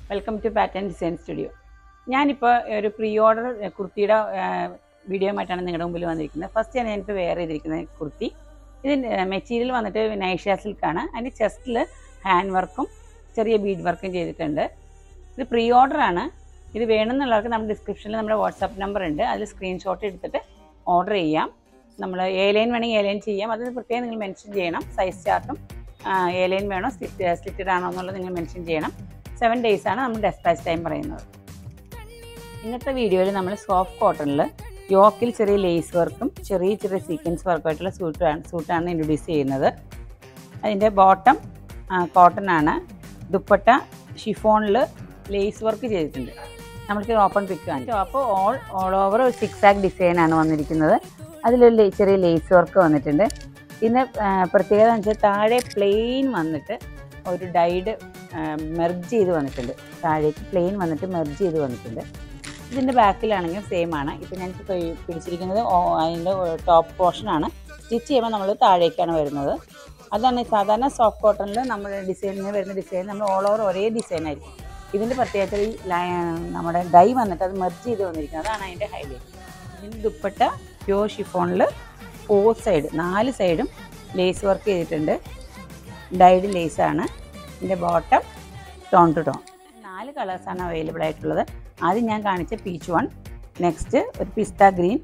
welcome to pattern design studio ഞാനിപ്പോൾ ഒരു pre order കുർത്തിയുടെ വീഡിയോയുമായിട്ടാണ് നിങ്ങളുടെ മുമ്പിൽ വന്നിരിക്കുന്നത് ഫസ്റ്റ് ഞാൻ ഞാനിപ്പോൾ വെയർ ചെയ്തിരിക്കുന്ന കുർത്തി ഇതിൻ്റെ മെറ്റീരിയൽ വന്നിട്ട് നൈഷ്യ സിൽക്കാണ് അതിൻ്റെ ചെസ്റ്റിൽ ഹാൻഡ് വർക്കും ചെറിയ ബീഡ് വർക്കും ചെയ്തിട്ടുണ്ട് ഇത് പ്രീ ഓർഡറാണ് ഇത് വേണമെന്നുള്ളവർക്ക് നമ്മുടെ ഡിസ്ക്രിപ്ഷനിൽ നമ്മുടെ വാട്സാപ്പ് നമ്പർ ഉണ്ട് അതിൽ സ്ക്രീൻഷോട്ട് എടുത്തിട്ട് ഓർഡർ ചെയ്യാം നമ്മൾ എ ലൈൻ വേണമെങ്കിൽ എ ലൈൻ ചെയ്യാം അത് പ്രത്യേകം നിങ്ങൾ മെൻഷൻ ചെയ്യണം സൈസ് ചാർട്ടും എ ലൈൻ വേണോ സ്ലിറ്റ് സ്ലിറ്റഡ് ആണോ എന്നുള്ളത് നിങ്ങൾ മെൻഷൻ ചെയ്യണം സെവൻ ഡേയ്സ് ആണ് നമ്മൾ ഡെസ്പാച്ച് ടൈം പറയുന്നത് ഇന്നത്തെ വീഡിയോയിൽ നമ്മൾ സോഫ്റ്റ് കോട്ടണിൽ യോക്കിൽ ചെറിയ ലേസ് വർക്കും ചെറിയ ചെറിയ സീക്വൻസ് വർക്കുമായിട്ടുള്ള സൂട്ടാണ് സൂട്ടാണ് ഇൻട്രൊഡ്യൂസ് ചെയ്യുന്നത് അതിൻ്റെ ബോട്ടം കോട്ടൺ ആണ് ദുപ്പട്ട ഷിഫോണിൽ ലേസ് വർക്ക് ചെയ്തിട്ടുണ്ട് നമ്മൾക്ക് ഓപ്പൺ പിക്ക് ആണ് ടോപ്പ് ഓൾ ഓൾ ഓവർ ഒരു സിക്സ് ആക്ക് ഡിസൈനാണ് വന്നിരിക്കുന്നത് അതിലൊരു ലേ- ചെറിയ ലേസ് വർക്ക് വന്നിട്ടുണ്ട് പിന്നെ ആ, പ്രത്യേകത എന്ന് വെച്ചാൽ താഴെ പ്ലെയിൻ വന്നിട്ട് ഒരു ഡൈഡ് മെർജ് ചെയ്ത് വന്നിട്ടുണ്ട് താഴേക്ക് പ്ലെയിൻ വന്നിട്ട് മെർജ് ചെയ്ത് വന്നിട്ടുണ്ട് ഇതിൻ്റെ ബാക്കിലാണെങ്കിൽ സെയിം ആണ് ഇപ്പം ഞാൻ ഇപ്പോൾ കൈ പിടിച്ചിരിക്കുന്നത് ഓ- അതിൻ്റെ ടോപ്പ് പോർഷനാണ് സ്റ്റിച്ച് ചെയ്യുമ്പോൾ നമ്മൾ താഴേക്കാണ് വരുന്നത് അതാണ് സാധാരണ സോഫ്റ്റ് കോട്ടണിൽ നമ്മൾ ഡിസൈനിന് വരുന്ന ഡിസൈൻ നമ്മൾ ഓൾ ഓവർ ഒരേ ഡിസൈൻ ആയിരിക്കും ഇതിൻ്റെ പ്രത്യേകത ഈ ലൈ- നമ്മുടെ ഡൈ വന്നിട്ട് അത് മെർജ് ചെയ്ത് വന്നിരിക്കുന്നത് അതാണ് അതിൻ്റെ ഹൈലൈറ്റ് ഇതിൻ്റെ ദുപ്പട്ട പ്യോർ ഷിഫോണിൽ ഫോർ സൈഡ് നാല് സൈഡും ലേസ് വർക്ക് ചെയ്തിട്ടുണ്ട് ഡൈഡ് ലേസാണ് ഇതിൻ്റെ ബോട്ടം ടോൺ ടു ടോൺ നാല് കളേഴ്സാണ് അവൈലബിൾ ആയിട്ടുള്ളത് ആദ്യം ഞാൻ കാണിച്ച പീച്ച് വൺ നെക്സ്റ്റ് ഒരു പിസ്ത ഗ്രീൻ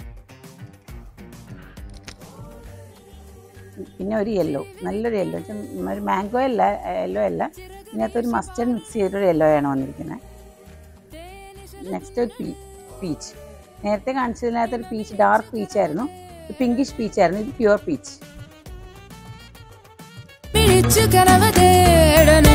പിന്നെ ഒരു യെല്ലോ നല്ലൊരു യെല്ലോ ഒരു മാംഗോ അല്ല യെല്ലോ അല്ല ഇതിനകത്ത് ഒരു മസ്റ്റർഡ് മിക്സ് ചെയ്തൊരു യെല്ലോ ആണ് വന്നിരിക്കുന്നത് നെക്സ്റ്റ് ഒരു പീ പീച്ച് നേരത്തെ കാണിച്ചതിനകത്ത് ഒരു പീച്ച് ഡാർക്ക് പീച്ച് ആയിരുന്നു പിങ്കിഷ് പീച്ച് ആയിരുന്നു ഇത് പ്യുവർ പീച്ച് പിടിച്ചു കനവ് തേടണ